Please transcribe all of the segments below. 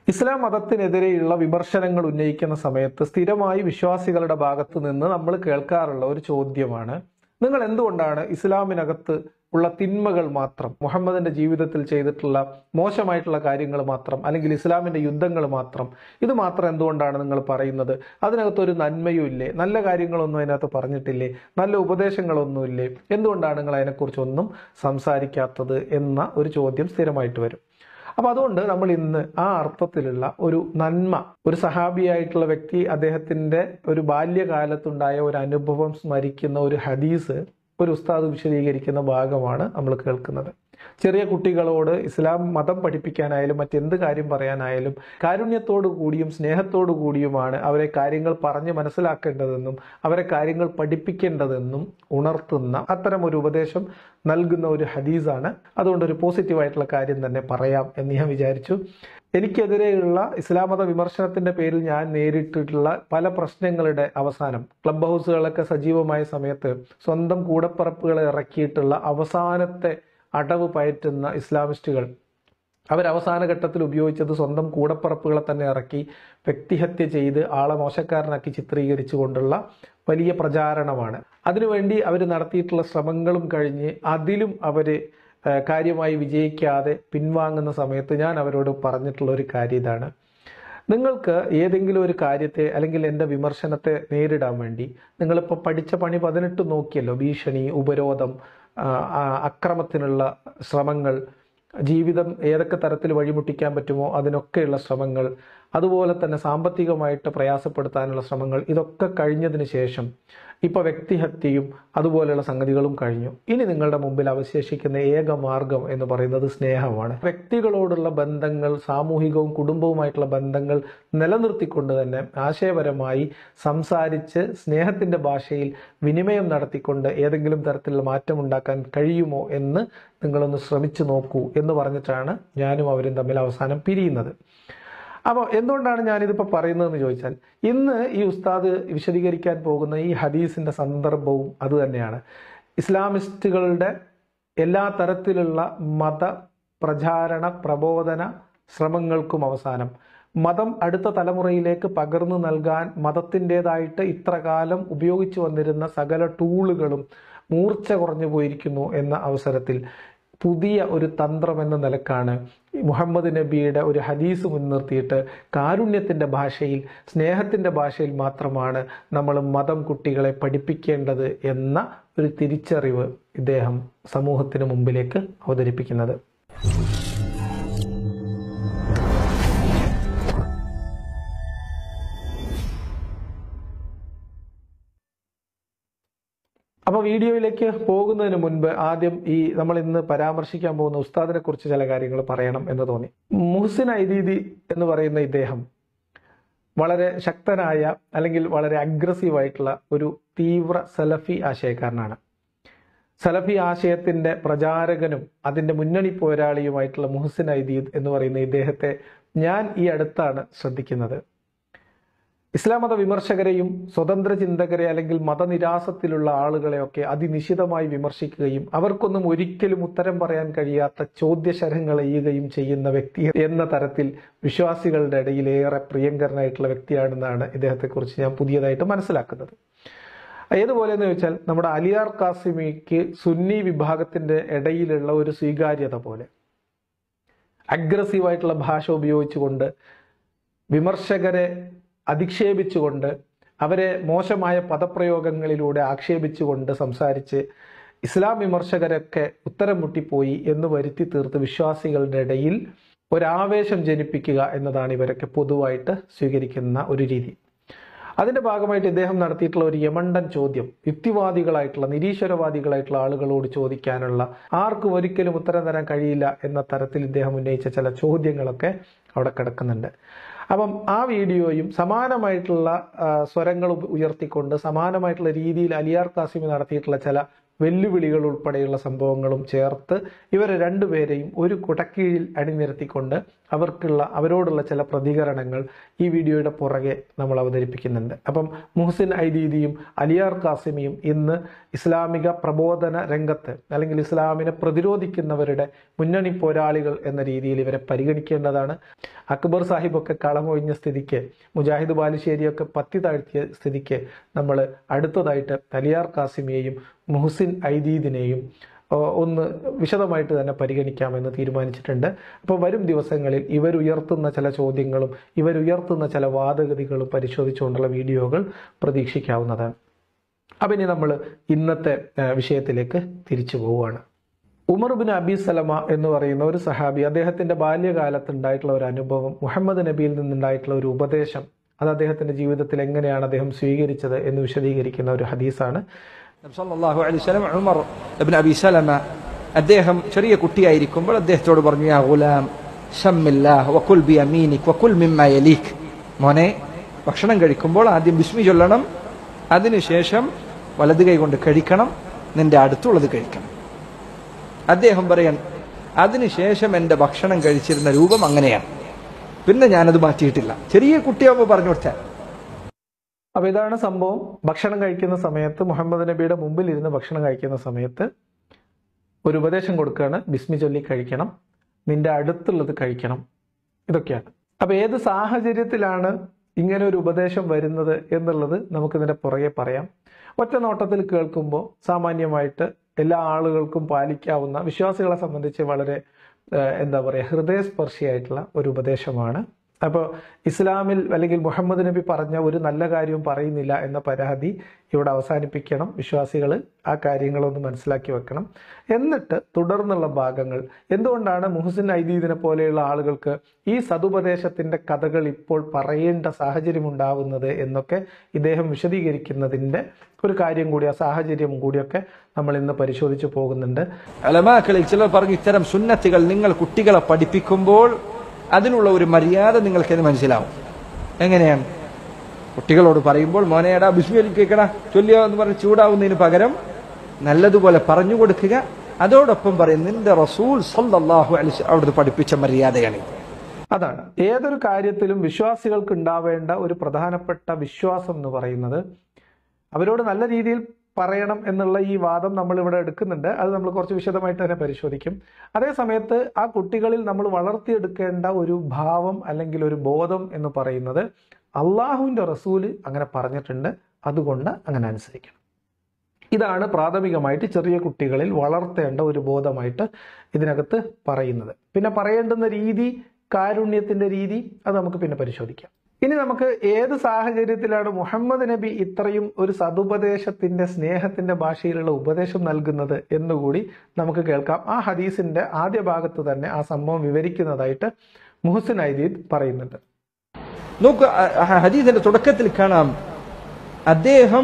ഇസ്ലാം മതത്തിനെതിരെയുള്ള വിമർശനങ്ങൾ ഉന്നയിക്കുന്ന സമയത്ത് സ്ഥിരമായി വിശ്വാസികളുടെ ഭാഗത്ത് നിന്ന് നമ്മൾ കേൾക്കാറുള്ള ഒരു ചോദ്യമാണ് നിങ്ങൾ എന്തുകൊണ്ടാണ് ഇസ്ലാമിനകത്ത് ഉള്ള തിന്മകൾ മാത്രം മുഹമ്മദിന്റെ ജീവിതത്തിൽ ചെയ്തിട്ടുള്ള മോശമായിട്ടുള്ള കാര്യങ്ങൾ മാത്രം അല്ലെങ്കിൽ ഇസ്ലാമിന്റെ യുദ്ധങ്ങൾ മാത്രം ഇത് മാത്രം എന്തുകൊണ്ടാണ് നിങ്ങൾ പറയുന്നത് അതിനകത്ത് ഒരു നന്മയും ഇല്ലേ നല്ല കാര്യങ്ങളൊന്നും അതിനകത്ത് പറഞ്ഞിട്ടില്ലേ നല്ല ഉപദേശങ്ങളൊന്നുമില്ലേ എന്തുകൊണ്ടാണ് നിങ്ങൾ അതിനെക്കുറിച്ചൊന്നും സംസാരിക്കാത്തത് എന്ന ഒരു ചോദ്യം സ്ഥിരമായിട്ട് വരും അപ്പൊ അതുകൊണ്ട് നമ്മൾ ഇന്ന് ആ അർത്ഥത്തിലുള്ള ഒരു നന്മ ഒരു സഹാബിയായിട്ടുള്ള വ്യക്തി അദ്ദേഹത്തിന്റെ ഒരു ബാല്യകാലത്തുണ്ടായ ഒരു അനുഭവം സ്മരിക്കുന്ന ഒരു ഹദീസ് ഒരു ഉസ്താദ് വിശദീകരിക്കുന്ന ഭാഗമാണ് നമ്മൾ കേൾക്കുന്നത് ചെറിയ കുട്ടികളോട് ഇസ്ലാം മതം പഠിപ്പിക്കാനായാലും മറ്റെന്ത് കാര്യം പറയാനായാലും കാരുണ്യത്തോടു കൂടിയും സ്നേഹത്തോടു കൂടിയുമാണ് അവരെ കാര്യങ്ങൾ പറഞ്ഞ് മനസ്സിലാക്കേണ്ടതെന്നും അവരെ കാര്യങ്ങൾ പഠിപ്പിക്കേണ്ടതെന്നും ഉണർത്തുന്ന അത്തരം ഒരു ഉപദേശം നൽകുന്ന ഒരു ഹദീസാണ് അതുകൊണ്ട് ഒരു പോസിറ്റീവായിട്ടുള്ള കാര്യം തന്നെ പറയാം എന്ന് ഞാൻ വിചാരിച്ചു എനിക്കെതിരെയുള്ള ഇസ്ലാം മത വിമർശനത്തിന്റെ പേരിൽ ഞാൻ നേരിട്ടിട്ടുള്ള പല പ്രശ്നങ്ങളുടെ അവസാനം ക്ലബ് ഹൗസുകളൊക്കെ സജീവമായ സമയത്ത് സ്വന്തം കൂടപ്പറപ്പുകളെ ഇറക്കിയിട്ടുള്ള അവസാനത്തെ അടവ് പയറ്റുന്ന ഇസ്ലാമിസ്റ്റുകൾ അവർ അവസാന ഘട്ടത്തിൽ ഉപയോഗിച്ചത് സ്വന്തം കൂടപ്പറപ്പുകളെ തന്നെ ഇറക്കി വ്യക്തിഹത്യ ചെയ്ത് ആളെ മോശക്കാരനാക്കി ചിത്രീകരിച്ചു കൊണ്ടുള്ള വലിയ പ്രചാരണമാണ് അതിനുവേണ്ടി അവർ നടത്തിയിട്ടുള്ള ശ്രമങ്ങളും കഴിഞ്ഞ് അതിലും അവർ കാര്യമായി വിജയിക്കാതെ പിൻവാങ്ങുന്ന സമയത്ത് ഞാൻ അവരോട് പറഞ്ഞിട്ടുള്ള ഒരു കാര്യം ഇതാണ് നിങ്ങൾക്ക് ഏതെങ്കിലും ഒരു കാര്യത്തെ അല്ലെങ്കിൽ എൻ്റെ വിമർശനത്തെ നേരിടാൻ വേണ്ടി നിങ്ങളിപ്പോൾ പഠിച്ച പണി പതിനെട്ട് നോക്കിയല്ലോ ഭീഷണി ഉപരോധം അക്രമത്തിനുള്ള ശ്രമങ്ങൾ ജീവിതം ഏതൊക്കെ തരത്തിൽ വഴിമുട്ടിക്കാൻ പറ്റുമോ അതിനൊക്കെയുള്ള ശ്രമങ്ങൾ അതുപോലെ തന്നെ സാമ്പത്തികമായിട്ട് പ്രയാസപ്പെടുത്താനുള്ള ശ്രമങ്ങൾ ഇതൊക്കെ കഴിഞ്ഞതിന് ശേഷം ഇപ്പോൾ വ്യക്തിഹത്യയും അതുപോലെയുള്ള സംഗതികളും കഴിഞ്ഞു ഇനി നിങ്ങളുടെ മുമ്പിൽ അവശേഷിക്കുന്ന ഏക മാർഗം എന്ന് പറയുന്നത് സ്നേഹമാണ് വ്യക്തികളോടുള്ള ബന്ധങ്ങൾ സാമൂഹികവും കുടുംബവുമായിട്ടുള്ള ബന്ധങ്ങൾ നിലനിർത്തിക്കൊണ്ട് തന്നെ ആശയപരമായി സംസാരിച്ച് സ്നേഹത്തിന്റെ ഭാഷയിൽ വിനിമയം നടത്തിക്കൊണ്ട് ഏതെങ്കിലും തരത്തിലുള്ള മാറ്റം ഉണ്ടാക്കാൻ കഴിയുമോ എന്ന് നിങ്ങളൊന്ന് ശ്രമിച്ചു നോക്കൂ എന്ന് പറഞ്ഞിട്ടാണ് ഞാനും അവരും തമ്മിൽ അവസാനം പിരിയുന്നത് അപ്പോൾ എന്തുകൊണ്ടാണ് ഞാനിതിപ്പോൾ പറയുന്നതെന്ന് ചോദിച്ചാൽ ഇന്ന് ഈ ഉസ്താദ് വിശദീകരിക്കാൻ പോകുന്ന ഈ ഹദീസിന്റെ സന്ദർഭവും അത് തന്നെയാണ് ഇസ്ലാമിസ്റ്റുകളുടെ എല്ലാ തരത്തിലുള്ള മത പ്രചാരണ പ്രബോധന ശ്രമങ്ങൾക്കും അവസാനം മതം അടുത്ത തലമുറയിലേക്ക് പകർന്നു നൽകാൻ മതത്തിൻ്റെതായിട്ട് ഇത്ര കാലം ഉപയോഗിച്ചു വന്നിരുന്ന സകല ടൂളുകളും മൂർച്ച കുറഞ്ഞു പോയിരിക്കുന്നു എന്ന അവസരത്തിൽ പുതിയ ഒരു തന്ത്രം എന്ന നിലക്കാണ് മുഹമ്മദ് നബിയുടെ ഒരു ഹദീസ് മുൻനിർത്തിയിട്ട് കാരുണ്യത്തിൻ്റെ ഭാഷയിൽ സ്നേഹത്തിൻ്റെ ഭാഷയിൽ മാത്രമാണ് നമ്മൾ മതം കുട്ടികളെ പഠിപ്പിക്കേണ്ടത് എന്ന ഒരു തിരിച്ചറിവ് ഇദ്ദേഹം സമൂഹത്തിന് മുമ്പിലേക്ക് അവതരിപ്പിക്കുന്നത് അപ്പോൾ വീഡിയോയിലേക്ക് പോകുന്നതിന് മുൻപ് ആദ്യം ഈ നമ്മൾ ഇന്ന് പരാമർശിക്കാൻ പോകുന്ന ഉസ്താദിനെ കുറിച്ച് ചില കാര്യങ്ങൾ പറയണം എന്ന് തോന്നി മുഹസിൻ ഐദീദി എന്ന് പറയുന്ന ഇദ്ദേഹം വളരെ ശക്തനായ അല്ലെങ്കിൽ വളരെ അഗ്രസീവ് ആയിട്ടുള്ള ഒരു തീവ്ര സലഫി ആശയക്കാരനാണ് സലഫി ആശയത്തിന്റെ പ്രചാരകനും അതിന്റെ മുന്നണി പോരാളിയുമായിട്ടുള്ള മുഹസിൻ ഐദീദ് എന്ന് പറയുന്ന ഇദ്ദേഹത്തെ ഞാൻ ഈ അടുത്താണ് ശ്രദ്ധിക്കുന്നത് ഇസ്ലാം മത വിമർശകരെയും സ്വതന്ത്ര ചിന്തകരെ അല്ലെങ്കിൽ മതനിരാസത്തിലുള്ള ആളുകളെയൊക്കെ അതിനിശിതമായി വിമർശിക്കുകയും അവർക്കൊന്നും ഒരിക്കലും ഉത്തരം പറയാൻ കഴിയാത്ത ചോദ്യശരങ്ങൾ എയ്യുകയും ചെയ്യുന്ന വ്യക്തി എന്ന തരത്തിൽ വിശ്വാസികളുടെ ഇടയിൽ ഏറെ പ്രിയങ്കരനായിട്ടുള്ള വ്യക്തിയാണെന്നാണ് ഇദ്ദേഹത്തെക്കുറിച്ച് ഞാൻ പുതിയതായിട്ട് മനസ്സിലാക്കുന്നത് ഏതുപോലെ എന്ന് ചോദിച്ചാൽ നമ്മുടെ അലിയാർ കാസിമിക്ക് സുന്നി വിഭാഗത്തിന്റെ ഇടയിലുള്ള ഒരു സ്വീകാര്യത പോലെ അഗ്രസീവായിട്ടുള്ള ഭാഷ ഉപയോഗിച്ചുകൊണ്ട് വിമർശകരെ അധിക്ഷേപിച്ചുകൊണ്ട് അവരെ മോശമായ പദപ്രയോഗങ്ങളിലൂടെ ആക്ഷേപിച്ചുകൊണ്ട് സംസാരിച്ച് ഇസ്ലാം വിമർശകരൊക്കെ ഉത്തരം മുട്ടിപ്പോയി എന്ന് വരുത്തി തീർത്ത് വിശ്വാസികളുടെ ഇടയിൽ ഒരാവേശം ജനിപ്പിക്കുക എന്നതാണ് ഇവരൊക്കെ പൊതുവായിട്ട് സ്വീകരിക്കുന്ന ഒരു രീതി അതിന്റെ ഭാഗമായിട്ട് ഇദ്ദേഹം നടത്തിയിട്ടുള്ള ഒരു യമണ്ടൻ ചോദ്യം യുക്തിവാദികളായിട്ടുള്ള നിരീശ്വരവാദികളായിട്ടുള്ള ആളുകളോട് ചോദിക്കാനുള്ള ആർക്കും ഒരിക്കലും ഉത്തരം തരാൻ കഴിയില്ല എന്ന തരത്തിൽ ഇദ്ദേഹം ഉന്നയിച്ച ചില ചോദ്യങ്ങളൊക്കെ അവിടെ കിടക്കുന്നുണ്ട് അപ്പം ആ വീഡിയോയും സമാനമായിട്ടുള്ള സ്വരങ്ങൾ ഉയർത്തിക്കൊണ്ട് സമാനമായിട്ടുള്ള രീതിയിൽ അലിയാർ കാസിമി നടത്തിയിട്ടുള്ള ചില വെല്ലുവിളികൾ ഉൾപ്പെടെയുള്ള സംഭവങ്ങളും ചേർത്ത് ഇവരെ രണ്ടുപേരെയും ഒരു കുടക്കീഴിൽ അണിനിരത്തിക്കൊണ്ട് അവർക്കുള്ള അവരോടുള്ള ചില പ്രതികരണങ്ങൾ ഈ വീഡിയോയുടെ പുറകെ നമ്മൾ അവതരിപ്പിക്കുന്നുണ്ട് അപ്പം മുഹസിൻ ഐദീദിയും അലിയാർ കാസിമിയും ഇന്ന് ഇസ്ലാമിക പ്രബോധന രംഗത്ത് അല്ലെങ്കിൽ ഇസ്ലാമിനെ പ്രതിരോധിക്കുന്നവരുടെ മുന്നണി പോരാളികൾ എന്ന രീതിയിൽ ഇവരെ പരിഗണിക്കേണ്ടതാണ് അക്ബർ സാഹിബൊക്കെ കളമൊഴിഞ്ഞ സ്ഥിതിക്ക് മുജാഹിദ് ബാലുശ്ശേരിയൊക്കെ പത്തി താഴ്ത്തിയ സ്ഥിതിക്ക് നമ്മൾ അടുത്തതായിട്ട് അലിയാർ കാസിമിയെയും മുഹസിൻ ഐദീദിനെയും ഒന്ന് വിശദമായിട്ട് തന്നെ പരിഗണിക്കാമെന്ന് തീരുമാനിച്ചിട്ടുണ്ട് അപ്പോൾ വരും ദിവസങ്ങളിൽ ഇവരുയർത്തുന്ന ചില ചോദ്യങ്ങളും ഇവരുയർത്തുന്ന ചില വാദഗതികളും പരിശോധിച്ചുകൊണ്ടുള്ള വീഡിയോകൾ പ്രതീക്ഷിക്കാവുന്നതാണ് അപ്പം ഇനി നമ്മൾ ഇന്നത്തെ വിഷയത്തിലേക്ക് തിരിച്ചു പോവുകയാണ് ഉമർ ബിൻ അബി സലമ എന്ന് പറയുന്ന ഒരു സഹാബി അദ്ദേഹത്തിന്റെ ബാല്യകാലത്ത് ഉണ്ടായിട്ടുള്ള ഒരു അനുഭവം മുഹമ്മദ് നബിയിൽ നിന്നുണ്ടായിട്ടുള്ള ഒരു ഉപദേശം അത് അദ്ദേഹത്തിന്റെ ജീവിതത്തിൽ എങ്ങനെയാണ് അദ്ദേഹം സ്വീകരിച്ചത് എന്ന് വിശദീകരിക്കുന്ന ഒരു ഹദീസാണ് സല്ലല്ലാഹു അലൈഹി വസല്ലം ഉമർ ഇബ്നു അബി സലമ അദ്ദേഹം ചെറിയ കുട്ടിയായിരിക്കുമ്പോൾ അദ്ദേഹത്തോട് പറഞ്ഞു യാ ഗുലാം ഷമ്മില്ലാഹ് വകുൽ ബി അമീനിക് വകുൽ മിമ്മ യലീക് മോനെ ഭക്ഷണം കഴിക്കുമ്പോൾ ആദ്യം ബിസ്മി ചൊല്ലണം അതിനുശേഷം വലത് കൈ കൊണ്ട് കഴിക്കണം നിന്റെ അടുത്തുള്ളത് കഴിക്കണം അദ്ദേഹം പറയാൻ അതിനുശേഷം എൻ്റെ ഭക്ഷണം കഴിച്ചിരുന്ന രൂപം അങ്ങനെയാണ് പിന്നെ ഞാനത് മാറ്റിയിട്ടില്ല ചെറിയ കുട്ടിയാകുമ്പോൾ പറഞ്ഞു കൊടുത്താൽ അപ്പൊ ഇതാണ് സംഭവം ഭക്ഷണം കഴിക്കുന്ന സമയത്ത് മുഹമ്മദ് നബിയുടെ മുമ്പിൽ ഇരുന്ന് ഭക്ഷണം കഴിക്കുന്ന സമയത്ത് ഒരു ഉപദേശം കൊടുക്കുകയാണ് ബിസ്മി ചൊല്ലി കഴിക്കണം നിന്റെ അടുത്തുള്ളത് കഴിക്കണം ഇതൊക്കെയാണ് അപ്പൊ ഏത് സാഹചര്യത്തിലാണ് ഇങ്ങനെ ഒരു ഉപദേശം വരുന്നത് എന്നുള്ളത് നമുക്കിതിന്റെ പുറകെ പറയാം ഒറ്റ നോട്ടത്തിൽ കേൾക്കുമ്പോൾ സാമാന്യമായിട്ട് എല്ലാ ആളുകൾക്കും പാലിക്കാവുന്ന വിശ്വാസികളെ സംബന്ധിച്ച് വളരെ എന്താ പറയുക ഹൃദയസ്പർശിയായിട്ടുള്ള ഒരു ഉപദേശമാണ് അപ്പോൾ ഇസ്ലാമിൽ അല്ലെങ്കിൽ മുഹമ്മദ് നബി പറഞ്ഞ ഒരു നല്ല കാര്യവും പറയുന്നില്ല എന്ന പരാതി ഇവിടെ അവസാനിപ്പിക്കണം വിശ്വാസികൾ ആ കാര്യങ്ങളൊന്ന് മനസ്സിലാക്കി വെക്കണം എന്നിട്ട് തുടർന്നുള്ള ഭാഗങ്ങൾ എന്തുകൊണ്ടാണ് മുഹസിൻ ഐദീദിനെ പോലെയുള്ള ആളുകൾക്ക് ഈ സതുപദേശത്തിന്റെ കഥകൾ ഇപ്പോൾ പറയേണ്ട സാഹചര്യം ഉണ്ടാവുന്നത് എന്നൊക്കെ ഇദ്ദേഹം വിശദീകരിക്കുന്നതിൻ്റെ ഒരു കാര്യം കൂടി ആ സാഹചര്യം കൂടിയൊക്കെ നമ്മൾ ഇന്ന് പരിശോധിച്ചു പോകുന്നുണ്ട് അലമാക്കളിൽ ചിലർ പറഞ്ഞു ഇത്തരം സുന്നത്തുകൾ നിങ്ങൾ കുട്ടികളെ പഠിപ്പിക്കുമ്പോൾ അതിനുള്ള ഒരു മര്യാദ നിങ്ങൾക്കെന്ന് മനസ്സിലാവും എങ്ങനെയാണ് കുട്ടികളോട് പറയുമ്പോൾ മോനേടാ ബിസ്മിയിൽ കേൾക്കണ ചൊല്ലിയോ എന്ന് പറഞ്ഞ് ചൂടാവുന്നതിന് പകരം നല്ലതുപോലെ പറഞ്ഞു കൊടുക്കുക അതോടൊപ്പം പറയും നിന്റെ റസൂൽ സല്ലല്ലാഹു അലൈഹി അവിടുന്ന് പഠിപ്പിച്ച മര്യാദയാണ് അതാണ് ഏതൊരു കാര്യത്തിലും വിശ്വാസികൾക്ക് ഉണ്ടാവേണ്ട ഒരു പ്രധാനപ്പെട്ട വിശ്വാസം എന്ന് പറയുന്നത് അവരോട് നല്ല രീതിയിൽ പറയണം എന്നുള്ള ഈ വാദം നമ്മൾ ഇവിടെ എടുക്കുന്നുണ്ട് അത് നമ്മൾ കുറച്ച് വിശദമായിട്ട് തന്നെ പരിശോധിക്കും അതേ സമയത്ത് ആ കുട്ടികളിൽ നമ്മൾ വളർത്തിയെടുക്കേണ്ട ഒരു ഭാവം അല്ലെങ്കിൽ ഒരു ബോധം എന്ന് പറയുന്നത് അള്ളാഹുവിൻ്റെ റസൂല് അങ്ങനെ പറഞ്ഞിട്ടുണ്ട് അതുകൊണ്ട് അങ്ങനെ അനുസരിക്കണം ഇതാണ് പ്രാഥമികമായിട്ട് ചെറിയ കുട്ടികളിൽ വളർത്തേണ്ട ഒരു ബോധമായിട്ട് ഇതിനകത്ത് പറയുന്നത് പിന്നെ പറയേണ്ടുന്ന രീതി കാരുണ്യത്തിന്റെ രീതി അത് നമുക്ക് പിന്നെ പരിശോധിക്കാം ഇനി നമുക്ക് ഏത് സാഹചര്യത്തിലാണ് മുഹമ്മദ് നബി ഇത്രയും ഒരു സതുപദേശത്തിന്റെ സ്നേഹത്തിന്റെ ഭാഷയിലുള്ള ഉപദേശം നൽകുന്നത് എന്നുകൂടി നമുക്ക് കേൾക്കാം ആ ഹദീസിന്റെ ആദ്യ ഭാഗത്ത് തന്നെ ആ സംഭവം വിവരിക്കുന്നതായിട്ട് മുഹസിൻ ഐദീദ് പറയുന്നുണ്ട് നോക്ക് ഹദീസിന്റെ തുടക്കത്തിൽ കാണാം അദ്ദേഹം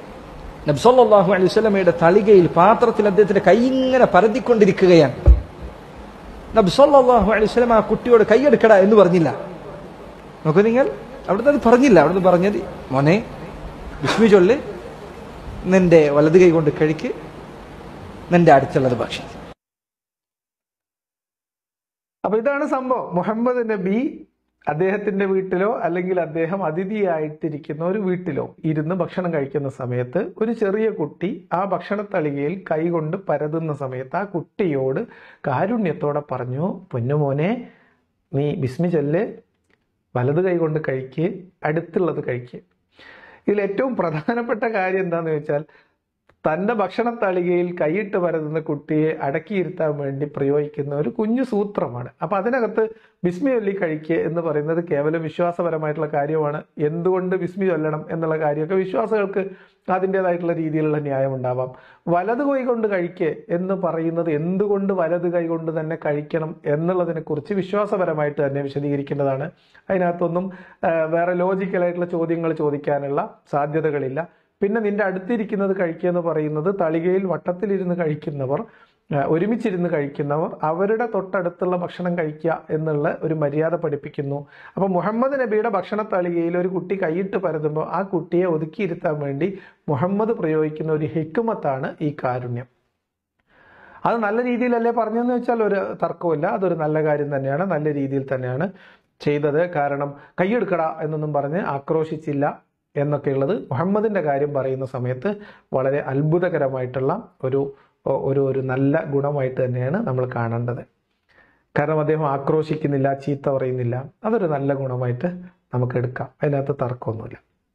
നബ്സല്ലാഹു അലൈഹി സ്വലമയുടെ തളികയിൽ പാത്രത്തിൽ അദ്ദേഹത്തിന്റെ കൈ ഇങ്ങനെ പരതിക്കൊണ്ടിരിക്കുകയാണ് നബ്സല്ലാഹു അലൈഹി സ്വലം ആ കുട്ടിയോട് കൈയെടുക്കട എന്ന് പറഞ്ഞില്ല നോക്കൂ നിങ്ങൾ അവിടുന്ന് അത് പറഞ്ഞില്ല അവിടുന്ന് പറഞ്ഞത് മോനെ വിസ്മി ചൊല്ല് നിന്റെ വലത് കൈ കൊണ്ട് കഴിക്ക് നിന്റെ അടുത്തുള്ളത് ഭക്ഷി അപ്പൊ ഇതാണ് സംഭവം മുഹമ്മദ് നബി അദ്ദേഹത്തിന്റെ വീട്ടിലോ അല്ലെങ്കിൽ അദ്ദേഹം അതിഥിയായിട്ടിരിക്കുന്ന ഒരു വീട്ടിലോ ഇരുന്ന് ഭക്ഷണം കഴിക്കുന്ന സമയത്ത് ഒരു ചെറിയ കുട്ടി ആ ഭക്ഷണത്തളികയിൽ കൈകൊണ്ട് പരതുന്ന സമയത്ത് ആ കുട്ടിയോട് കാരുണ്യത്തോടെ പറഞ്ഞു പൊന്നുമോനെ നീ ബിസ്മി ചൊല്ല് വലത് കൈ കൊണ്ട് കഴിക്ക് അടുത്തുള്ളത് കഴിക്ക് ഇതിൽ ഏറ്റവും പ്രധാനപ്പെട്ട കാര്യം എന്താണെന്ന് വെച്ചാൽ തൻ്റെ ഭക്ഷണത്തളികയിൽ കൈയിട്ട് പരതുന്ന കുട്ടിയെ അടക്കിയിരുത്താൻ വേണ്ടി പ്രയോഗിക്കുന്ന ഒരു കുഞ്ഞു സൂത്രമാണ് അപ്പം അതിനകത്ത് ബിസ്മി ചൊല്ലി കഴിക്കുക എന്ന് പറയുന്നത് കേവലം വിശ്വാസപരമായിട്ടുള്ള കാര്യമാണ് എന്തുകൊണ്ട് ബിസ്മി ചൊല്ലണം എന്നുള്ള കാര്യമൊക്കെ വിശ്വാസികൾക്ക് അതിൻ്റെതായിട്ടുള്ള രീതിയിലുള്ള ന്യായം ഉണ്ടാവാം വലത് കൈ കൊണ്ട് കഴിക്കുക എന്ന് പറയുന്നത് എന്തുകൊണ്ട് വലത് കൈ കൊണ്ട് തന്നെ കഴിക്കണം എന്നുള്ളതിനെ കുറിച്ച് വിശ്വാസപരമായിട്ട് തന്നെ വിശദീകരിക്കേണ്ടതാണ് അതിനകത്തൊന്നും വേറെ ലോജിക്കലായിട്ടുള്ള ചോദ്യങ്ങൾ ചോദിക്കാനുള്ള സാധ്യതകളില്ല പിന്നെ നിന്റെ അടുത്തിരിക്കുന്നത് കഴിക്കുക എന്ന് പറയുന്നത് തളികയിൽ വട്ടത്തിലിരുന്ന് കഴിക്കുന്നവർ ഒരുമിച്ചിരുന്ന് കഴിക്കുന്നവർ അവരുടെ തൊട്ടടുത്തുള്ള ഭക്ഷണം കഴിക്കുക എന്നുള്ള ഒരു മര്യാദ പഠിപ്പിക്കുന്നു അപ്പൊ മുഹമ്മദ് നബിയുടെ ഭക്ഷണ തളികയിൽ ഒരു കുട്ടി കൈയിട്ട് പരതുമ്പോൾ ആ കുട്ടിയെ ഒതുക്കിയിരുത്താൻ വേണ്ടി മുഹമ്മദ് പ്രയോഗിക്കുന്ന ഒരു ഹിക്കുമത്താണ് ഈ കാരുണ്യം അത് നല്ല രീതിയിലല്ലേ പറഞ്ഞതെന്ന് വെച്ചാൽ ഒരു തർക്കമില്ല അതൊരു നല്ല കാര്യം തന്നെയാണ് നല്ല രീതിയിൽ തന്നെയാണ് ചെയ്തത് കാരണം കൈയെടുക്കട എന്നൊന്നും പറഞ്ഞ് ആക്രോശിച്ചില്ല എന്നൊക്കെയുള്ളത് മുഹമ്മദിന്റെ കാര്യം പറയുന്ന സമയത്ത് വളരെ അത്ഭുതകരമായിട്ടുള്ള ഒരു ഒരു ഒരു നല്ല ഗുണമായിട്ട് തന്നെയാണ് നമ്മൾ കാണേണ്ടത് കാരണം അദ്ദേഹം ആക്രോശിക്കുന്നില്ല ചീത്ത പറയുന്നില്ല അതൊരു നല്ല ഗുണമായിട്ട് നമുക്ക് എടുക്കാം അതിനകത്ത് തർക്കമൊന്നുമില്ല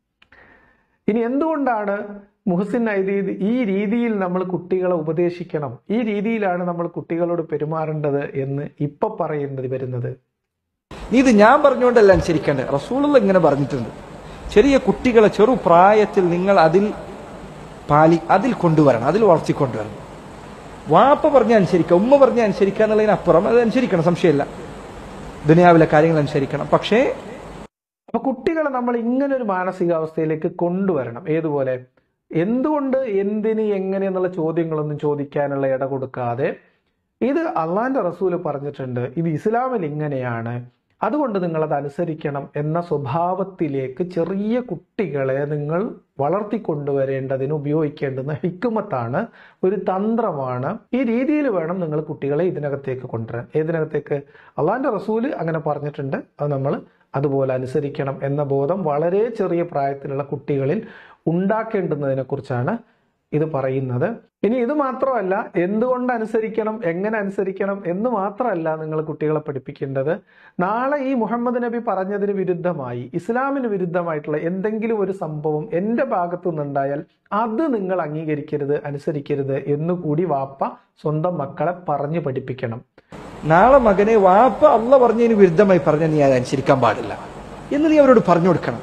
ഇനി എന്തുകൊണ്ടാണ് മുഹസിൻ നൈദീദ് ഈ രീതിയിൽ നമ്മൾ കുട്ടികളെ ഉപദേശിക്കണം ഈ രീതിയിലാണ് നമ്മൾ കുട്ടികളോട് പെരുമാറേണ്ടത് എന്ന് ഇപ്പൊ പറയേണ്ടത് വരുന്നത് നീ ഇത് ഞാൻ പറഞ്ഞുകൊണ്ടല്ല അനുസരിക്കേണ്ടത് റസൂലുള്ള ഇങ്ങനെ പറഞ്ഞിട്ടുണ്ട് ചെറിയ കുട്ടികളെ ചെറുപ്രായത്തിൽ നിങ്ങൾ അതിൽ പാലി അതിൽ കൊണ്ടുവരണം അതിൽ വളർത്തിക്കൊണ്ടുവരണം വാപ്പ പറഞ്ഞ അനുസരിക്കുക ഉമ്മ പറഞ്ഞ അനുസരിക്കുക എന്നുള്ളതിനപ്പുറം അത് അനുസരിക്കണം സംശയമില്ല ദുനിയാവിലെ കാര്യങ്ങൾ അനുസരിക്കണം പക്ഷേ അപ്പൊ കുട്ടികളെ നമ്മൾ ഇങ്ങനെ ഒരു മാനസികാവസ്ഥയിലേക്ക് കൊണ്ടുവരണം ഏതുപോലെ എന്തുകൊണ്ട് എന്തിന് എങ്ങനെ എന്നുള്ള ചോദ്യങ്ങളൊന്നും ചോദിക്കാനുള്ള ഇട കൊടുക്കാതെ ഇത് അള്ളാന്റെ റസൂല് പറഞ്ഞിട്ടുണ്ട് ഇത് ഇസ്ലാമിൽ ഇങ്ങനെയാണ് അതുകൊണ്ട് നിങ്ങൾ അത് അനുസരിക്കണം എന്ന സ്വഭാവത്തിലേക്ക് ചെറിയ കുട്ടികളെ നിങ്ങൾ വളർത്തിക്കൊണ്ടുവരേണ്ടതിന് ഉപയോഗിക്കേണ്ടുന്ന ഹിക്കുമത്താണ് ഒരു തന്ത്രമാണ് ഈ രീതിയിൽ വേണം നിങ്ങൾ കുട്ടികളെ ഇതിനകത്തേക്ക് കൊണ്ടുവരാൻ ഏതിനകത്തേക്ക് അള്ളാന്റെ റസൂല് അങ്ങനെ പറഞ്ഞിട്ടുണ്ട് അത് നമ്മൾ അതുപോലെ അനുസരിക്കണം എന്ന ബോധം വളരെ ചെറിയ പ്രായത്തിലുള്ള കുട്ടികളിൽ ഉണ്ടാക്കേണ്ടുന്നതിനെ കുറിച്ചാണ് ഇത് പറയുന്നത് ഇനി ഇത് മാത്രമല്ല എന്തുകൊണ്ട് അനുസരിക്കണം എങ്ങനെ അനുസരിക്കണം എന്ന് മാത്രമല്ല നിങ്ങൾ കുട്ടികളെ പഠിപ്പിക്കേണ്ടത് നാളെ ഈ മുഹമ്മദ് നബി പറഞ്ഞതിന് വിരുദ്ധമായി ഇസ്ലാമിന് വിരുദ്ധമായിട്ടുള്ള എന്തെങ്കിലും ഒരു സംഭവം എൻ്റെ ഭാഗത്തു നിന്നുണ്ടായാൽ അത് നിങ്ങൾ അംഗീകരിക്കരുത് അനുസരിക്കരുത് എന്നുകൂടി വാപ്പ സ്വന്തം മക്കളെ പറഞ്ഞു പഠിപ്പിക്കണം നാളെ മകനെ വാപ്പ അള്ള പറഞ്ഞതിന് വിരുദ്ധമായി പറഞ്ഞ നീ അത് അനുസരിക്കാൻ പാടില്ല എന്ന് നീ അവരോട് പറഞ്ഞു കൊടുക്കണം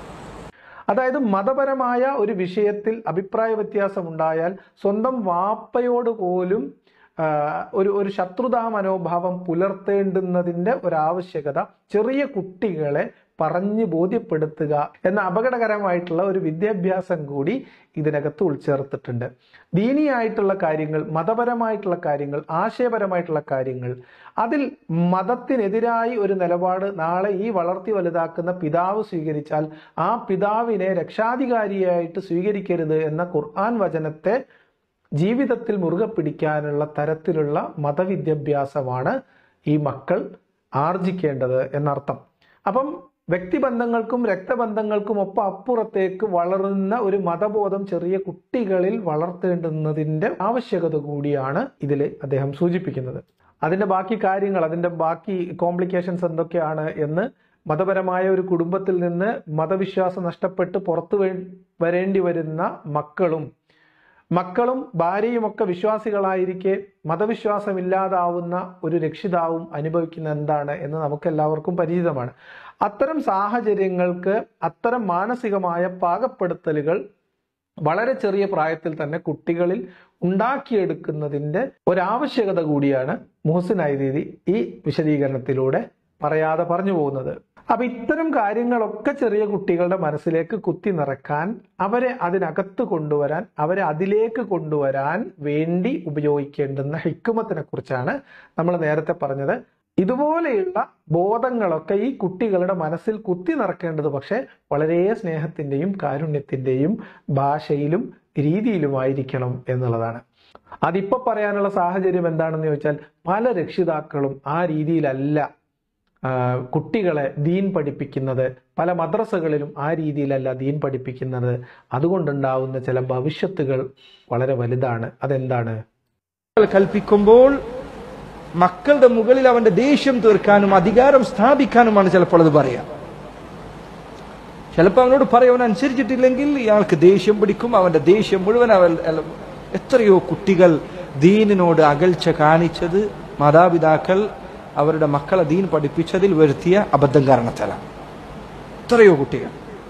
അതായത് മതപരമായ ഒരു വിഷയത്തിൽ അഭിപ്രായ വ്യത്യാസം ഉണ്ടായാൽ സ്വന്തം വാപ്പയോട് പോലും ആ, ഒരു ഒരു ശത്രുതാ മനോഭാവം പുലർത്തേണ്ടുന്നതിന്റെ ഒരാവശ്യകത ചെറിയ കുട്ടികളെ പറഞ്ഞ് ബോധ്യപ്പെടുത്തുക എന്ന അപകടകരമായിട്ടുള്ള ഒരു വിദ്യാഭ്യാസം കൂടി ഇതിനകത്ത് ഉൾച്ചേർത്തിട്ടുണ്ട് ദീനിയായിട്ടുള്ള കാര്യങ്ങൾ മതപരമായിട്ടുള്ള കാര്യങ്ങൾ ആശയപരമായിട്ടുള്ള കാര്യങ്ങൾ അതിൽ മതത്തിനെതിരായി ഒരു നിലപാട് നാളെ ഈ വളർത്തി വലുതാക്കുന്ന പിതാവ് സ്വീകരിച്ചാൽ ആ പിതാവിനെ രക്ഷാധികാരിയായിട്ട് സ്വീകരിക്കരുത് എന്ന ഖുർആൻ വചനത്തെ ജീവിതത്തിൽ മുറുകെ പിടിക്കാനുള്ള തരത്തിലുള്ള മതവിദ്യാഭ്യാസമാണ് ഈ മക്കൾ ആർജിക്കേണ്ടത് എന്നർത്ഥം അപ്പം വ്യക്തിബന്ധങ്ങൾക്കും രക്തബന്ധങ്ങൾക്കും ഒപ്പം അപ്പുറത്തേക്ക് വളരുന്ന ഒരു മതബോധം ചെറിയ കുട്ടികളിൽ വളർത്തേണ്ടുന്നതിന്റെ ആവശ്യകത കൂടിയാണ് ഇതിൽ അദ്ദേഹം സൂചിപ്പിക്കുന്നത് അതിന്റെ ബാക്കി കാര്യങ്ങൾ അതിന്റെ ബാക്കി കോംപ്ലിക്കേഷൻസ് എന്തൊക്കെയാണ് എന്ന് മതപരമായ ഒരു കുടുംബത്തിൽ നിന്ന് മതവിശ്വാസം നഷ്ടപ്പെട്ട് പുറത്തു വേ- വരേണ്ടി വരുന്ന മക്കളും മക്കളും ഭാര്യയും ഒക്കെ വിശ്വാസികളായിരിക്കെ മതവിശ്വാസമില്ലാതാവുന്ന ഒരു രക്ഷിതാവും അനുഭവിക്കുന്ന എന്താണ് എന്ന് നമുക്ക് എല്ലാവർക്കും പരിചിതമാണ് അത്തരം സാഹചര്യങ്ങൾക്ക് അത്തരം മാനസികമായ പാകപ്പെടുത്തലുകൾ വളരെ ചെറിയ പ്രായത്തിൽ തന്നെ കുട്ടികളിൽ ഉണ്ടാക്കിയെടുക്കുന്നതിന്റെ ഒരാവശ്യകത കൂടിയാണ് മുഹസിൻ ഐദീദി ഈ വിശദീകരണത്തിലൂടെ പറയാതെ പറഞ്ഞു പോകുന്നത് അപ്പൊ ഇത്തരം കാര്യങ്ങളൊക്കെ ചെറിയ കുട്ടികളുടെ മനസ്സിലേക്ക് കുത്തി നിറക്കാൻ അവരെ അതിനകത്ത് കൊണ്ടുവരാൻ അവരെ അതിലേക്ക് കൊണ്ടുവരാൻ വേണ്ടി ഉപയോഗിക്കേണ്ടുന്ന ഹിക്കുമത്തിനെ കുറിച്ചാണ് നമ്മൾ നേരത്തെ പറഞ്ഞത് ഇതുപോലെയുള്ള ബോധങ്ങളൊക്കെ ഈ കുട്ടികളുടെ മനസ്സിൽ കുത്തി നിറക്കേണ്ടത് പക്ഷെ വളരെ സ്നേഹത്തിന്റെയും കാരുണ്യത്തിന്റെയും ഭാഷയിലും രീതിയിലുമായിരിക്കണം എന്നുള്ളതാണ് അതിപ്പോ പറയാനുള്ള സാഹചര്യം എന്താണെന്ന് ചോദിച്ചാൽ പല രക്ഷിതാക്കളും ആ രീതിയിലല്ല ആ, കുട്ടികളെ ദീൻ പഠിപ്പിക്കുന്നത് പല മദ്രസകളിലും ആ രീതിയിലല്ല ദീൻ പഠിപ്പിക്കുന്നത് അതുകൊണ്ടുണ്ടാവുന്ന ചില ഭവിഷ്യത്തുകൾ വളരെ വലുതാണ് അതെന്താണ് കൽപ്പിക്കുമ്പോൾ മക്കളുടെ മുകളിൽ അവന്റെ ദേഷ്യം തീർക്കാനും അധികാരം സ്ഥാപിക്കാനുമാണ് ചിലപ്പോൾ അത് പറയാ ചിലപ്പോൾ അവനോട് പറയും അവൻ അനുസരിച്ചിട്ടില്ലെങ്കിൽ ഇയാൾക്ക് ദേഷ്യം പിടിക്കും അവന്റെ ദേഷ്യം മുഴുവൻ അവൻ അല്ല- എത്രയോ കുട്ടികൾ ദീനിനോട് അകൽച്ച കാണിച്ചത് മാതാപിതാക്കൾ അവരുടെ മക്കളെ ദീൻ പഠിപ്പിച്ചതിൽ വരുത്തിയ അബദ്ധം കാരണത്താലാണ് എത്രയോ കുട്ടികൾ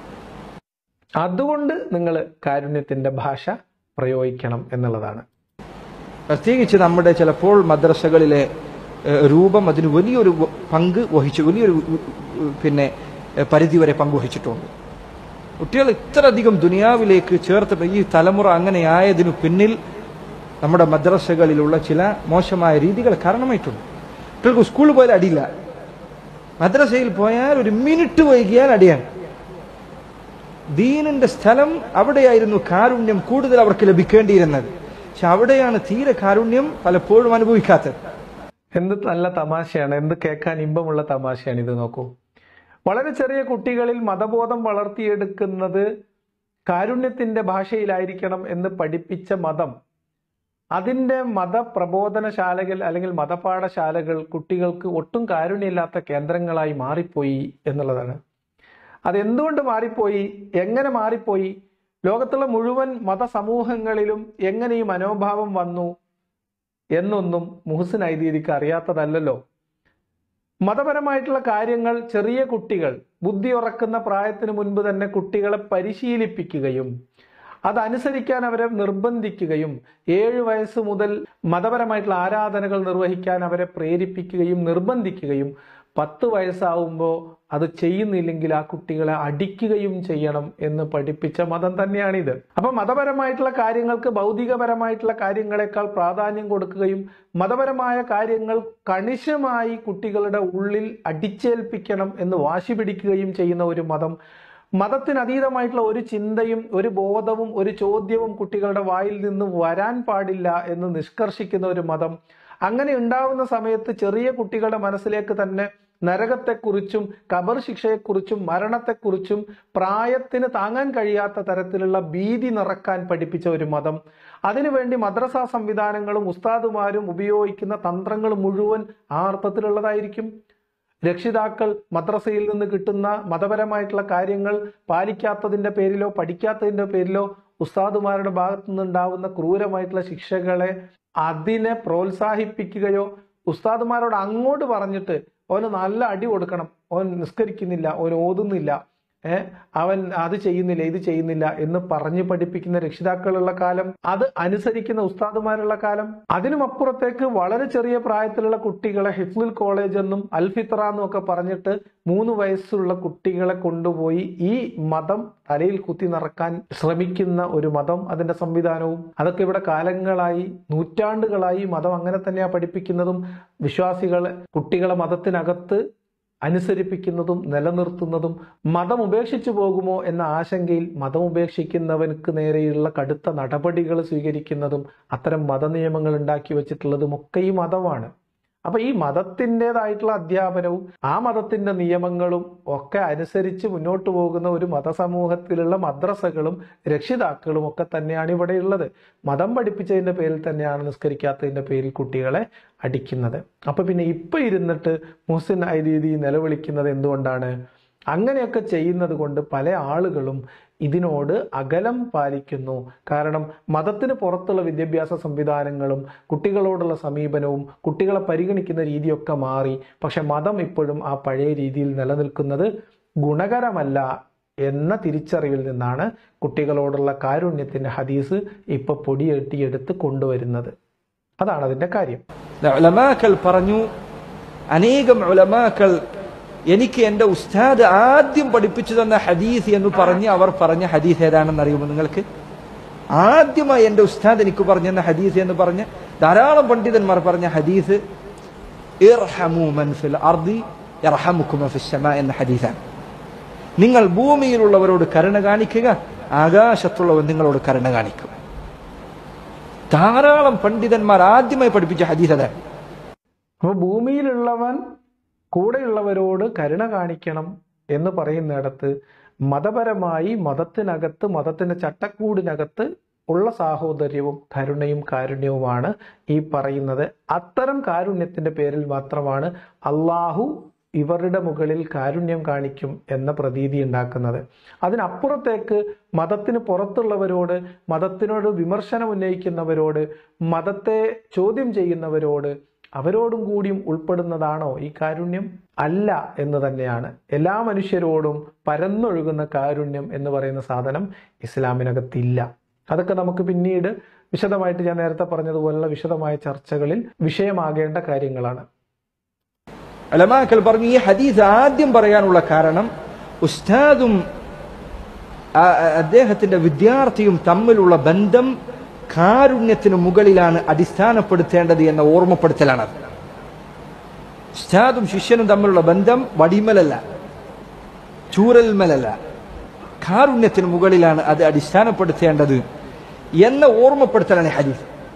അതുകൊണ്ട് നിങ്ങൾ കാരുണ്യത്തിന്റെ ഭാഷ പ്രയോഗിക്കണം എന്നുള്ളതാണ് പ്രത്യേകിച്ച് നമ്മുടെ ചിലപ്പോൾ മദ്രസകളിലെ ഏഹ്, രൂപം അതിന് വലിയൊരു വ- പങ്ക് വഹിച്ചു വലിയൊരു ഉ- ഉ- പിന്നെ ഏഹ്, പരിധി വരെ പങ്കുവഹിച്ചിട്ടുണ്ട് കുട്ടികൾ ഇത്രയധികം ദുനിയാവിലേക്ക് ചേർത്ത് ഈ തലമുറ അങ്ങനെയായതിനു പിന്നിൽ നമ്മുടെ മദ്രസകളിലുള്ള ചില മോശമായ രീതികൾ കാരണമായിട്ടുണ്ട് കുട്ടികൾക്ക് സ്കൂളിൽ പോയാൽ അടിയില്ല മദ്രസയിൽ പോയാൽ ഒരു മിനിറ്റ് വൈകിയാൽ അടിയാണ് ദീനിന്റെ സ്ഥലം അവിടെയായിരുന്നു കാരുണ്യം കൂടുതൽ അവർക്ക് ലഭിക്കേണ്ടിയിരുന്നത് പക്ഷെ അവിടെയാണ് തീരെ കാരുണ്യം പലപ്പോഴും അനുഭവിക്കാത്തത് എന്ത് നല്ല തമാശയാണ് എന്ത് കേൾക്കാൻ ഇമ്പമുള്ള തമാശയാണ് ഇത് നോക്കൂ വളരെ ചെറിയ കുട്ടികളിൽ മതബോധം വളർത്തിയെടുക്കുന്നത് കാരുണ്യത്തിന്റെ ഭാഷയിലായിരിക്കണം എന്ന് പഠിപ്പിച്ച മതം അതിന്റെ മതപ്രബോധനശാലകൾ അല്ലെങ്കിൽ മതപാഠശാലകൾ കുട്ടികൾക്ക് ഒട്ടും കാരുണ്യമില്ലാത്ത കേന്ദ്രങ്ങളായി മാറിപ്പോയി എന്നുള്ളതാണ് അതെന്തുകൊണ്ട് മാറിപ്പോയി എങ്ങനെ മാറിപ്പോയി ലോകത്തുള്ള മുഴുവൻ മതസമൂഹങ്ങളിലും എങ്ങനെ ഈ മനോഭാവം വന്നു എന്നൊന്നും മുഹസിൻ ഐദീദിക്ക് അറിയാത്തതല്ലല്ലോ മതപരമായിട്ടുള്ള കാര്യങ്ങൾ ചെറിയ കുട്ടികൾ ബുദ്ധി ഉറക്കുന്ന പ്രായത്തിന് മുൻപ് തന്നെ കുട്ടികളെ പരിശീലിപ്പിക്കുകയും അതനുസരിക്കാൻ അവരെ നിർബന്ധിക്കുകയും ഏഴു വയസ്സ് മുതൽ മതപരമായിട്ടുള്ള ആരാധനകൾ നിർവഹിക്കാൻ അവരെ പ്രേരിപ്പിക്കുകയും നിർബന്ധിക്കുകയും പത്ത് വയസ്സാവുമ്പോൾ അത് ചെയ്യുന്നില്ലെങ്കിൽ ആ കുട്ടികളെ അടിക്കുകയും ചെയ്യണം എന്ന് പഠിപ്പിച്ച മതം തന്നെയാണിത് അപ്പൊ മതപരമായിട്ടുള്ള കാര്യങ്ങൾക്ക് ഭൗതികപരമായിട്ടുള്ള കാര്യങ്ങളെക്കാൾ പ്രാധാന്യം കൊടുക്കുകയും മതപരമായ കാര്യങ്ങൾ കണിശമായി കുട്ടികളുടെ ഉള്ളിൽ അടിച്ചേൽപ്പിക്കണം എന്ന് വാശി പിടിക്കുകയും ചെയ്യുന്ന ഒരു മതം മതത്തിന് അതീതമായിട്ടുള്ള ഒരു ചിന്തയും ഒരു ബോധവും ഒരു ചോദ്യവും കുട്ടികളുടെ വായിൽ നിന്ന് വരാൻ പാടില്ല എന്ന് നിഷ്കർഷിക്കുന്ന ഒരു മതം അങ്ങനെ ഉണ്ടാവുന്ന സമയത്ത് ചെറിയ കുട്ടികളുടെ മനസ്സിലേക്ക് തന്നെ നരകത്തെക്കുറിച്ചും കബർ ശിക്ഷയെക്കുറിച്ചും മരണത്തെക്കുറിച്ചും പ്രായത്തിന് താങ്ങാൻ കഴിയാത്ത തരത്തിലുള്ള ഭീതി നിറക്കാൻ പഠിപ്പിച്ച ഒരു മതം അതിനുവേണ്ടി മദ്രസ സംവിധാനങ്ങളും ഉസ്താദുമാരും ഉപയോഗിക്കുന്ന തന്ത്രങ്ങൾ മുഴുവൻ ആ അർത്ഥത്തിലുള്ളതായിരിക്കും രക്ഷിതാക്കൾ മദ്രസയിൽ നിന്ന് കിട്ടുന്ന മതപരമായിട്ടുള്ള കാര്യങ്ങൾ പാലിക്കാത്തതിന്റെ പേരിലോ പഠിക്കാത്തതിന്റെ പേരിലോ ഉസ്താദുമാരുടെ ഭാഗത്തു നിന്നുണ്ടാവുന്ന ക്രൂരമായിട്ടുള്ള ശിക്ഷകളെ അതിനെ പ്രോത്സാഹിപ്പിക്കുകയോ ഉസ്താദുമാരോട് അങ്ങോട്ട് പറഞ്ഞിട്ട് അവന് നല്ല അടി കൊടുക്കണം അവൻ നിസ്കരിക്കുന്നില്ല അവൻ ഓതുന്നില്ല ഏഹ് അവൻ അത് ചെയ്യുന്നില്ല ഇത് ചെയ്യുന്നില്ല എന്ന് പറഞ്ഞു പഠിപ്പിക്കുന്ന രക്ഷിതാക്കളുള്ള കാലം അത് അനുസരിക്കുന്ന ഉസ്താദുമാരുള്ള കാലം അതിനും അപ്പുറത്തേക്ക് വളരെ ചെറിയ പ്രായത്തിലുള്ള കുട്ടികളെ ഹിഫ്ലുൽ കോളേജ് എന്നും അൽഫിത്ര എന്നും ഒക്കെ പറഞ്ഞിട്ട് മൂന്ന് വയസ്സുള്ള കുട്ടികളെ കൊണ്ടുപോയി ഈ മതം തലയിൽ കുത്തി നിറക്കാൻ ശ്രമിക്കുന്ന ഒരു മതം അതിന്റെ സംവിധാനവും അതൊക്കെ ഇവിടെ കാലങ്ങളായി നൂറ്റാണ്ടുകളായി മതം അങ്ങനെ തന്നെയാ പഠിപ്പിക്കുന്നതും വിശ്വാസികളെ കുട്ടികളെ മതത്തിനകത്ത് അനുസരിപ്പിക്കുന്നതും നിലനിർത്തുന്നതും മതം ഉപേക്ഷിച്ചു പോകുമോ എന്ന ആശങ്കയിൽ മതം ഉപേക്ഷിക്കുന്നവർക്ക് നേരെയുള്ള കടുത്ത നടപടികൾ സ്വീകരിക്കുന്നതും അത്തരം മതനിയമങ്ങൾ ഉണ്ടാക്കി വെച്ചിട്ടുള്ളതും ഒക്കെ ഈ മതമാണ് അപ്പൊ ഈ മതത്തിൻ്റെതായിട്ടുള്ള അധ്യാപനവും ആ മതത്തിന്റെ നിയമങ്ങളും ഒക്കെ അനുസരിച്ച് മുന്നോട്ട് പോകുന്ന ഒരു മതസമൂഹത്തിലുള്ള മദ്രസകളും രക്ഷിതാക്കളും ഒക്കെ തന്നെയാണ് ഇവിടെയുള്ളത് മതം പഠിപ്പിച്ചതിന്റെ പേരിൽ തന്നെയാണ് നിസ്കരിക്കാത്തതിന്റെ പേരിൽ കുട്ടികളെ അടിക്കുന്നത് അപ്പൊ പിന്നെ ഇപ്പൊ ഇരുന്നിട്ട് മുഹസിൻ ഐദീദി നിലവിളിക്കുന്നത് എന്തുകൊണ്ടാണ് അങ്ങനെയൊക്കെ ചെയ്യുന്നത് കൊണ്ട് പല ആളുകളും ഇതിനോട് അകലം പാലിക്കുന്നു കാരണം മതത്തിന് പുറത്തുള്ള വിദ്യാഭ്യാസ സംവിധാനങ്ങളും കുട്ടികളോടുള്ള സമീപനവും കുട്ടികളെ പരിഗണിക്കുന്ന രീതിയൊക്കെ മാറി പക്ഷെ മതം ഇപ്പോഴും ആ പഴയ രീതിയിൽ നിലനിൽക്കുന്നത് ഗുണകരമല്ല എന്ന തിരിച്ചറിവിൽ നിന്നാണ് കുട്ടികളോടുള്ള കാരുണ്യത്തിന്റെ ഹദീസ് ഇപ്പൊ പൊടിയെട്ടിയെടുത്ത് കൊണ്ടുവരുന്നത് അതാണ് അതിന്റെ കാര്യം ഉലമാക്കൾ പറഞ്ഞു അനേകം ഉലമാക്കൾ എനിക്ക് എന്റെ ഉസ്താദ് ആദ്യം പഠിപ്പിച്ചു തന്ന ഹദീസ് എന്ന് പറഞ്ഞ് അവർ പറഞ്ഞ ഹദീസ് ഏതാണെന്ന് അറിയുമോ നിങ്ങൾക്ക് ആദ്യമായി എന്റെ ഉസ്താദ് എനിക്ക് പറഞ്ഞു തന്ന ഹദീസ് എന്ന് പറഞ്ഞ് ധാരാളം പണ്ഡിതന്മാർ പറഞ്ഞ ഹദീസ് ഇർഹമു മൻ ഫിൽ അർദി യർഹമുക്കും ഫിസ് സമാ എന്ന ഹദീസാണ് നിങ്ങൾ ഭൂമിയിലുള്ളവരോട് കരുണ കാണിക്കുക ആകാശത്തുള്ളവർ നിങ്ങളോട് കരുണ കാണിക്കും ധാരാളം പണ്ഡിതന്മാർ ആദ്യമായി പഠിപ്പിച്ച ഹദീസ് അതാണ് അപ്പൊ ഭൂമിയിലുള്ളവൻ കൂടെയുള്ളവരോട് കരുണ കാണിക്കണം എന്ന് പറയുന്നിടത്ത് മതപരമായി മതത്തിനകത്ത് മതത്തിന്റെ ചട്ടക്കൂടിനകത്ത് ഉള്ള സാഹോദര്യവും കരുണയും കാരുണ്യവുമാണ് ഈ പറയുന്നത് അത്തരം കാരുണ്യത്തിന്റെ പേരിൽ മാത്രമാണ് അള്ളാഹു ഇവരുടെ മുകളിൽ കാരുണ്യം കാണിക്കും എന്ന പ്രതീതി ഉണ്ടാക്കുന്നത് അതിനപ്പുറത്തേക്ക് മതത്തിന് പുറത്തുള്ളവരോട് മതത്തിനോട് വിമർശനം ഉന്നയിക്കുന്നവരോട് മതത്തെ ചോദ്യം ചെയ്യുന്നവരോട് അവരോടും കൂടിയും ഉൾപ്പെടുന്നതാണോ ഈ കാരുണ്യം അല്ല എന്ന് തന്നെയാണ് എല്ലാ മനുഷ്യരോടും പരന്നൊഴുകുന്ന കാരുണ്യം എന്ന് പറയുന്ന സാധനം ഇസ്ലാമിനകത്തില്ല അതൊക്കെ നമുക്ക് പിന്നീട് വിശദമായിട്ട് ഞാൻ നേരത്തെ പറഞ്ഞതുപോലുള്ള വിശദമായ ചർച്ചകളിൽ വിഷയമാകേണ്ട കാര്യങ്ങളാണ് അലമാക്കൾ പറഞ്ഞു ഈ ഹദീസ് ആദ്യം പറയാനുള്ള കാരണം ഉസ്താദും ആ- ആ- അദ്ദേഹത്തിന്റെ വിദ്യാർത്ഥിയും തമ്മിലുള്ള ബന്ധം കാരുണ്യത്തിന് മുകളിലാണ് അടിസ്ഥാനപ്പെടുത്തേണ്ടത് എന്ന ഓർമ്മപ്പെടുത്തലാണത് ഉസ്താദും ശിഷ്യനും തമ്മിലുള്ള ബന്ധം വടിമലല്ല ചൂരൽമലല്ല കാരുണ്യത്തിന് മുകളിലാണ് അത് അടിസ്ഥാനപ്പെടുത്തേണ്ടത് എന്ന ഓർമ്മപ്പെടുത്തലാണ് ഈ ഹദീസ്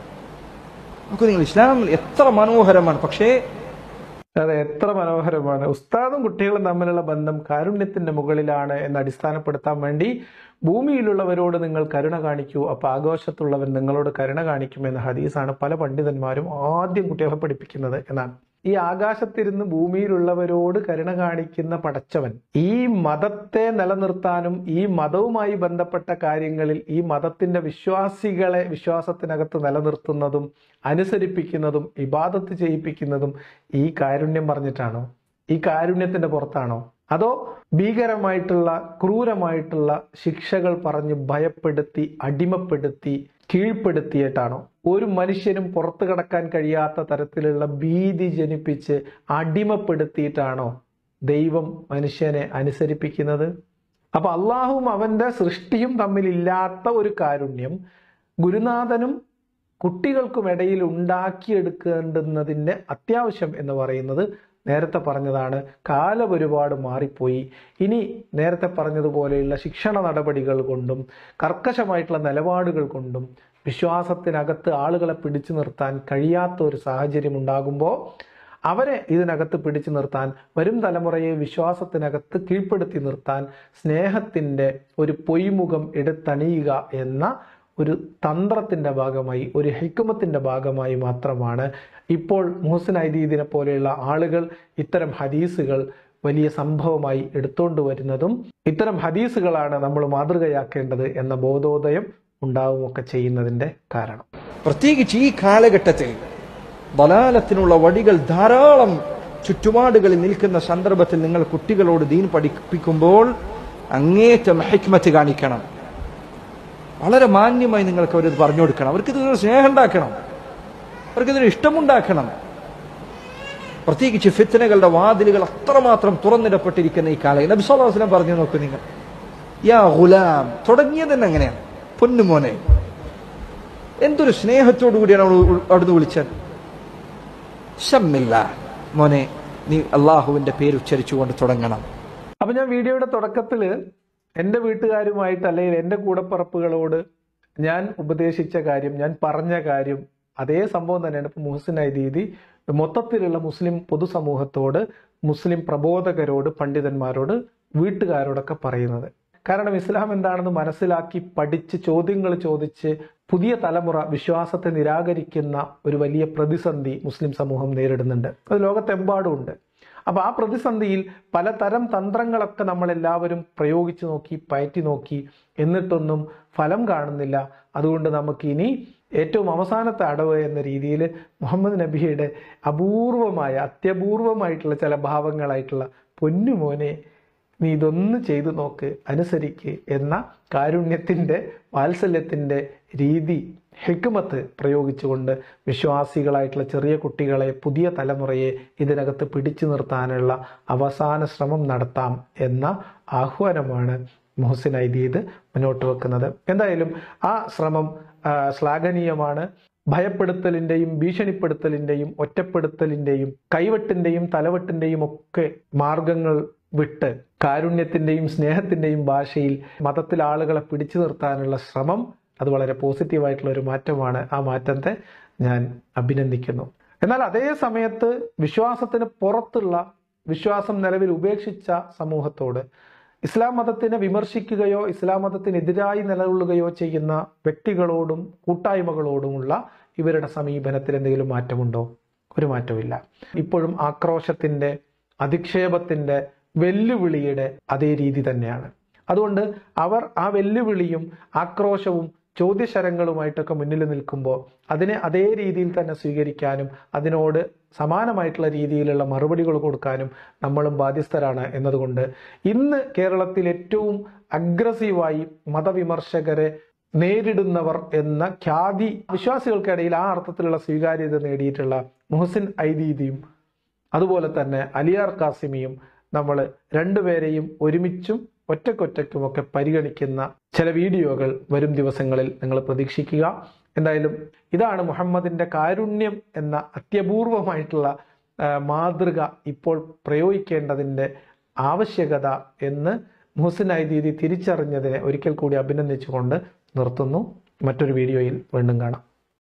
നമുക്ക് നിങ്ങൾ ഇസ്ലാം എത്ര മനോഹരമാണ് പക്ഷേ അതെ എത്ര മനോഹരമാണ് ഉസ്താദും കുട്ടികളും തമ്മിലുള്ള ബന്ധം കാരുണ്യത്തിന്റെ മുകളിലാണ് എന്ന് അടിസ്ഥാനപ്പെടുത്താൻ വേണ്ടി ഭൂമിയിലുള്ളവരോട് നിങ്ങൾ കരുണ കാണിക്കൂ അപ്പൊ ആഘോഷത്തുള്ളവൻ നിങ്ങളോട് കരുണ കാണിക്കുമെന്ന ഹദീസാണ് പല പണ്ഡിതന്മാരും ആദ്യം കുട്ടികളെ പഠിപ്പിക്കുന്നത് എന്നാണ് ഈ ആകാശത്തിരുന്ന് ഭൂമിയിലുള്ളവരോട് കരുണ കാണിക്കുന്ന പടച്ചവൻ ഈ മതത്തെ നിലനിർത്താനും ഈ മതവുമായി ബന്ധപ്പെട്ട കാര്യങ്ങളിൽ ഈ മതത്തിന്റെ വിശ്വാസികളെ വിശ്വാസത്തിനകത്ത് നിലനിർത്തുന്നതും അനുസരിപ്പിക്കുന്നതും ഇബാദത്ത് ചെയ്യിപ്പിക്കുന്നതും ഈ കാരുണ്യം പറഞ്ഞിട്ടാണോ ഈ കാരുണ്യത്തിന്റെ പുറത്താണോ അതോ ഭീകരമായിട്ടുള്ള ക്രൂരമായിട്ടുള്ള ശിക്ഷകൾ പറഞ്ഞ് ഭയപ്പെടുത്തി അടിമപ്പെടുത്തി കീഴ്പ്പെടുത്തിയിട്ടാണോ ഒരു മനുഷ്യനും പുറത്തു കടക്കാൻ കഴിയാത്ത തരത്തിലുള്ള ഭീതി ജനിപ്പിച്ച് അടിമപ്പെടുത്തിയിട്ടാണോ ദൈവം മനുഷ്യനെ അനുസരിപ്പിക്കുന്നത് അപ്പൊ അള്ളാഹുവും അവന്റെ സൃഷ്ടിയും തമ്മിലില്ലാത്ത ഒരു കാരുണ്യം ഗുരുനാഥനും കുട്ടികൾക്കും ഇടയിൽ ഉണ്ടാക്കിയെടുക്കേണ്ടുന്നതിൻ്റെ അത്യാവശ്യം എന്ന് പറയുന്നത് നേരത്തെ പറഞ്ഞതാണ് കാലം ഒരുപാട് മാറിപ്പോയി ഇനി നേരത്തെ പറഞ്ഞതുപോലെയുള്ള ശിക്ഷണ നടപടികൾ കൊണ്ടും കർക്കശമായിട്ടുള്ള നിലപാടുകൾ കൊണ്ടും വിശ്വാസത്തിനകത്ത് ആളുകളെ പിടിച്ചു നിർത്താൻ കഴിയാത്ത ഒരു സാഹചര്യം ഉണ്ടാകുമ്പോൾ അവരെ ഇതിനകത്ത് പിടിച്ചു നിർത്താൻ വരും തലമുറയെ വിശ്വാസത്തിനകത്ത് കീഴ്പ്പെടുത്തി നിർത്താൻ സ്നേഹത്തിൻ്റെ ഒരു പൊയ്മുഖം എടുത്തണിയുക എന്ന ഒരു തന്ത്രത്തിന്റെ ഭാഗമായി ഒരു ഹിക്കുമത്തിന്റെ ഭാഗമായി മാത്രമാണ് ഇപ്പോൾ മുഹസിൻ ഐദീദിനെ പോലെയുള്ള ആളുകൾ ഇത്തരം ഹദീസുകൾ വലിയ സംഭവമായി എടുത്തുകൊണ്ട് വരുന്നതും ഇത്തരം ഹദീസുകളാണ് നമ്മൾ മാതൃകയാക്കേണ്ടത് എന്ന ബോധോദയം ഉണ്ടാവുമൊക്കെ ചെയ്യുന്നതിന്റെ കാരണം പ്രത്യേകിച്ച് ഈ കാലഘട്ടത്തിൽ ബലാലത്തിനുള്ള വടികൾ ധാരാളം ചുറ്റുപാടുകളിൽ നിൽക്കുന്ന സന്ദർഭത്തിൽ നിങ്ങൾ കുട്ടികളോട് ദീൻ പഠിപ്പിക്കുമ്പോൾ അങ്ങേറ്റം ഹിക്മത്ത് കാണിക്കണം വളരെ മാന്യമായി നിങ്ങൾക്ക് അവരത് പറഞ്ഞു കൊടുക്കണം അവർക്ക് ഇതിന് സ്നേഹം ഉണ്ടാക്കണം അവർക്ക് ഇതിന് ഇഷ്ടമുണ്ടാക്കണം പ്രത്യേകിച്ച് ഫിത്തനകളുടെ വാതിലുകൾ അത്രമാത്രം തുറന്നിടപ്പെട്ടിരിക്കുന്ന ഈ കാലം നബി സല്ലല്ലാഹു അലൈഹി വസല്ലം പറഞ്ഞു നോക്കൂ നിങ്ങൾ യാ ഗുലാം തുടങ്ങിയത് തന്നെ അങ്ങനെയാണ് പൊന്നുമോനെ എന്തൊരു സ്നേഹത്തോടു കൂടിയാണ് അവൾ ഉൾ- അവിടുന്ന് വിളിച്ചത് ഷമ്മില്ല മോനെ നീ അള്ളാഹുവിന്റെ പേര് ഉച്ചരിച്ചുകൊണ്ട് തുടങ്ങണം അപ്പൊ ഞാൻ വീഡിയോയുടെ തുടക്കത്തിൽ എൻ്റെ വീട്ടുകാരുമായിട്ട് അല്ലെങ്കിൽ എൻ്റെ കൂടപ്പറപ്പുകളോട് ഞാൻ ഉപദേശിച്ച കാര്യം ഞാൻ പറഞ്ഞ കാര്യം അതേ സംഭവം തന്നെയാണ് ഇപ്പൊ മുഹസിൻ ഐദീദി മൊത്തത്തിലുള്ള മുസ്ലിം പൊതുസമൂഹത്തോട് മുസ്ലിം പ്രബോധകരോട് പണ്ഡിതന്മാരോട് വീട്ടുകാരോടൊക്കെ പറയുന്നത് കാരണം ഇസ്ലാം എന്താണെന്ന് മനസ്സിലാക്കി പഠിച്ച് ചോദ്യങ്ങൾ ചോദിച്ച് പുതിയ തലമുറ വിശ്വാസത്തെ നിരാകരിക്കുന്ന ഒരു വലിയ പ്രതിസന്ധി മുസ്ലിം സമൂഹം നേരിടുന്നുണ്ട് അത് ലോകത്തെമ്പാടും ഉണ്ട് അപ്പൊ ആ പ്രതിസന്ധിയിൽ പലതരം തന്ത്രങ്ങളൊക്കെ നമ്മൾ എല്ലാവരും പ്രയോഗിച്ചു നോക്കി പയറ്റി നോക്കി എന്നിട്ടൊന്നും ഫലം കാണുന്നില്ല അതുകൊണ്ട് നമുക്ക് ഇനി ഏറ്റവും അവസാനത്തെ അടവ് എന്ന രീതിയിൽ മുഹമ്മദ് നബിയുടെ അപൂർവമായ അത്യപൂർവമായിട്ടുള്ള ചില ഭാവങ്ങളായിട്ടുള്ള പൊന്നുമോനെ നീ ഇതൊന്ന് ചെയ്തു നോക്ക് അനുസരിക്ക് എന്ന കാരുണ്യത്തിൻ്റെ വാത്സല്യത്തിൻ്റെ രീതി ഹിക്മത്ത് പ്രയോഗിച്ചുകൊണ്ട് വിശ്വാസികളായിട്ടുള്ള ചെറിയ കുട്ടികളെ പുതിയ തലമുറയെ ഇതിനകത്ത് പിടിച്ചു നിർത്താനുള്ള അവസാന ശ്രമം നടത്താം എന്ന ആഹ്വാനമാണ് മുഹസിൻ ഐദീദ് മുന്നോട്ട് വെക്കുന്നത് എന്തായാലും ആ ശ്രമം ആ, ശ്ലാഘനീയമാണ് ഭയപ്പെടുത്തലിന്റെയും ഭീഷണിപ്പെടുത്തലിന്റെയും ഒറ്റപ്പെടുത്തലിന്റെയും കൈവെട്ടിന്റെയും തലവെട്ടിന്റെയും ഒക്കെ മാർഗങ്ങൾ വിട്ട് കാരുണ്യത്തിന്റെയും സ്നേഹത്തിന്റെയും ഭാഷയിൽ മതത്തിൽ ആളുകളെ പിടിച്ചു നിർത്താനുള്ള ശ്രമം അത് വളരെ പോസിറ്റീവായിട്ടുള്ള ഒരു മാറ്റമാണ് ആ മാറ്റത്തെ ഞാൻ അഭിനന്ദിക്കുന്നു എന്നാൽ അതേ സമയത്ത് വിശ്വാസത്തിന് പുറത്തുള്ള വിശ്വാസം നിലവിൽ ഉപേക്ഷിച്ച സമൂഹത്തോട് ഇസ്ലാം മതത്തിനെ വിമർശിക്കുകയോ ഇസ്ലാം മതത്തിനെതിരായി നിലകൊള്ളുകയോ ചെയ്യുന്ന വ്യക്തികളോടും കൂട്ടായ്മകളോടുമുള്ള ഇവരുടെ സമീപനത്തിൽ എന്തെങ്കിലും മാറ്റമുണ്ടോ ഒരു മാറ്റമില്ല ഇപ്പോഴും ആക്രോശത്തിന്റെ അധിക്ഷേപത്തിന്റെ വെല്ലുവിളിയുടെ അതേ രീതി തന്നെയാണ് അതുകൊണ്ട് അവർ ആ വെല്ലുവിളിയും ആക്രോശവും ചോദ്യശരങ്ങളുമായിട്ടൊക്കെ മുന്നിൽ നിൽക്കുമ്പോൾ അതിനെ അതേ രീതിയിൽ തന്നെ സ്വീകരിക്കാനും അതിനോട് സമാനമായിട്ടുള്ള രീതിയിലുള്ള മറുപടികൾ കൊടുക്കാനും നമ്മളും ബാധ്യസ്ഥരാണ് എന്നതുകൊണ്ട് ഇന്ന് കേരളത്തിൽ ഏറ്റവും അഗ്രസീവായി മതവിമർശകരെ നേരിടുന്നവർ എന്ന ഖ്യാതി വിശ്വാസികൾക്കിടയിൽ ആ അർത്ഥത്തിലുള്ള സ്വീകാര്യത നേടിയിട്ടുള്ള മുഹസിൻ ഐദീദിയും അതുപോലെ തന്നെ അലിയാർ കാസിമിയും നമ്മൾ രണ്ടുപേരെയും ഒരുമിച്ചും ഒറ്റക്കൊറ്റയ്ക്കുമൊക്കെ പരിഗണിക്കുന്ന ചില വീഡിയോകൾ വരും ദിവസങ്ങളിൽ നിങ്ങൾ പ്രതീക്ഷിക്കുക എന്തായാലും ഇതാണ് മുഹമ്മദിന്റെ കാരുണ്യം എന്ന അത്യപൂർവമായിട്ടുള്ള ആ, മാതൃക ഇപ്പോൾ പ്രയോഗിക്കേണ്ടതിൻ്റെ ആവശ്യകത എന്ന് മുഹസിൻ ഐദീദി തിരിച്ചറിഞ്ഞതിനെ ഒരിക്കൽ കൂടി അഭിനന്ദിച്ചുകൊണ്ട് നിർത്തുന്നു മറ്റൊരു വീഡിയോയിൽ വീണ്ടും കാണാം